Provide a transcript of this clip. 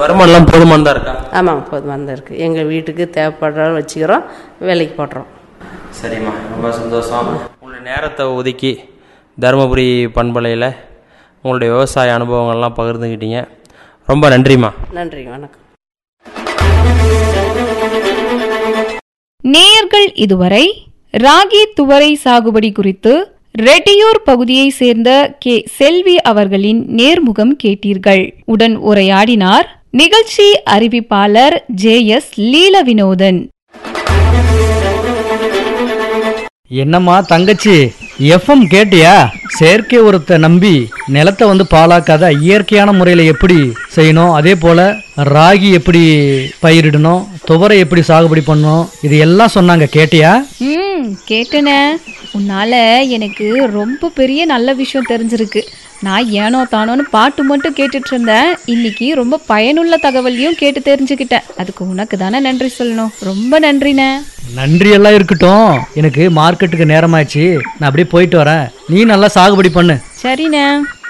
வருமானம்லாம் போதுமானதாக இருக்கா ஆமாம் போதுமானதாக இருக்குது எங்கள் வீட்டுக்கு தேவைப்படுற வச்சுக்கிறோம் வேலைக்கு போடுறோம் சரிம்மா ரொம்ப சந்தோஷம் உங்களுடைய நேரத்தை ஒதுக்கி தருமபுரி பண்பலையில் உங்களுடைய விவசாய அனுபவங்கள்லாம் பகிர்ந்துக்கிட்டீங்க ரொம்ப நன்றிம்மா நன்றி வணக்கம் நேயர்கள் இதுவரை ராகி துவரை சாகுபடி குறித்து ரெட்டியூர் பகுதியை சேர்ந்த கே செல்வி அவர்களின் நேர்முகம் கேட்டீர்கள் உடன் உரையாடினார் நிகழ்ச்சி அறிவிப்பாளர் ஜே எஸ் லீல வினோதன் என்னம்மா தங்கச்சி எஃப்எம் கேட்டியா செயற்கை உரத்தை நம்பி நிலத்தை வந்து பாழாக்காத இயற்கையான முறையில் எப்படி செய்யணும் அதே போல ராகி எப்படி பயிரிடணும் துவரை எப்படி சாகுபடி பண்ணணும் இது எல்லாம் சொன்னாங்க கேட்டியா ம் கேட்டனே உன்னால எனக்கு ரொம்ப பெரிய நல்ல விஷயம் தெரிஞ்சிருக்கு நான் ஏனோ தானோன்னு பாட்டு மட்டும் கேட்டுட்டு இருந்தேன் இன்னைக்கு ரொம்ப பயனுள்ள தகவலையும் கேட்டு தெரிஞ்சுக்கிட்டேன் அதுக்கு உனக்கு தானே நன்றி சொல்லணும் ரொம்ப நன்றிண்ணே நன்றி எல்லாம் இருக்கட்டும் எனக்கு மார்க்கெட்டுக்கு நேரமாச்சு நான் அப்படியே போயிட்டு வரேன் நீ நல்லா சாகுபடி பண்ணு சரிண்ணே